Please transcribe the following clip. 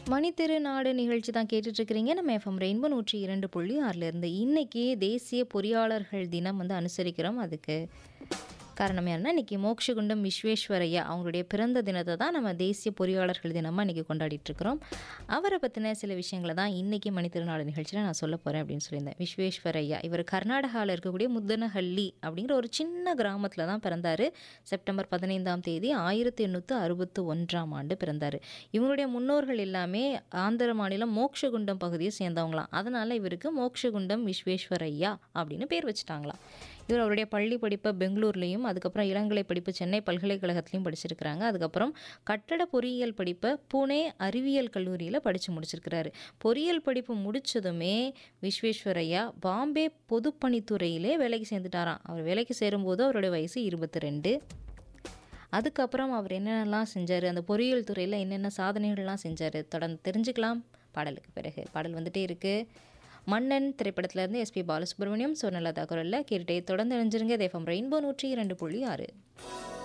மணித்திரு நாடு நிகழ்ச்சி தான் கேட்டுட்டு இருக்கிறீங்க நம்ம எஃப்எம் ரெயின்போ நூற்றி இரண்டு புள்ளி ஆறுல இருந்து இன்னைக்கு தேசிய பொறியாளர்கள் தினம் வந்து அனுசரிக்கிறோம் அதுக்கு காரணம் என்னன்னா இன்னைக்கு மோக்ஷகுண்டம் விஸ்வேஸ்வரையா அவங்களுடைய பிறந்த தினத்தை தான் நம்ம தேசிய பொறியாளர்கள் தினமாக இன்னைக்கு கொண்டாடிட்டு இருக்கிறோம் அவரை பற்றின சில விஷயங்களை தான் இன்னைக்கு மணித்திருநாடு நிகழ்ச்சியில் நான் சொல்ல போகிறேன் அப்படின்னு சொல்லியிருந்தேன் விஸ்வேஸ்வரையா இவர் கர்நாடகாவில் இருக்கக்கூடிய முத்தனஹள்ளி அப்படிங்கிற ஒரு சின்ன கிராமத்தில் தான் பிறந்தார் செப்டம்பர் பதினைந்தாம் தேதி ஆயிரத்தி எண்ணூற்று அறுபத்து ஒன்றாம் ஆண்டு பிறந்தார் இவங்களுடைய முன்னோர்கள் எல்லாமே ஆந்திர மாநிலம் மோக்ஷகுண்டம் பகுதியை சேர்ந்தவங்களாம் அதனால் இவருக்கு மோக்ஷகுண்டம் விஸ்வேஸ்வரையா அப்படின்னு பேர் வச்சுட்டாங்களாம் இவர் அவருடைய பள்ளி படிப்பை பெங்களூர்லேயும் அதுக்கப்புறம் இளங்கலை படிப்பு சென்னை பல்கலைக்கழகத்துலையும் படிச்சிருக்கிறாங்க அதுக்கப்புறம் கட்டட பொறியியல் படிப்பை புனே அறிவியல் கல்லூரியில் படித்து முடிச்சிருக்கிறாரு பொறியியல் படிப்பு முடித்ததுமே விஸ்வேஸ்வரையா பாம்பே பொதுப்பணித்துறையிலே வேலைக்கு சேர்ந்துட்டாராம் அவர் வேலைக்கு சேரும்போது அவருடைய வயசு இருபத்தி ரெண்டு அதுக்கப்புறம் அவர் என்னென்னலாம் செஞ்சார் அந்த பொறியியல் துறையில் என்னென்ன சாதனைகள்லாம் செஞ்சார் தொடர்ந்து தெரிஞ்சுக்கலாம் பாடலுக்கு பிறகு பாடல் வந்துட்டே இருக்குது மன்னன் திரைப்படத்துல இருந்து எஸ்பி பாலசுப்ரமணியம் சொன்னலதா குரலில் கேட்டுட்டே தொடர்ந்து இணைஞ்சிருங்க தேஃபம் ரெயின்போ நூற்றி இரண்டு புள்ளி ஆறு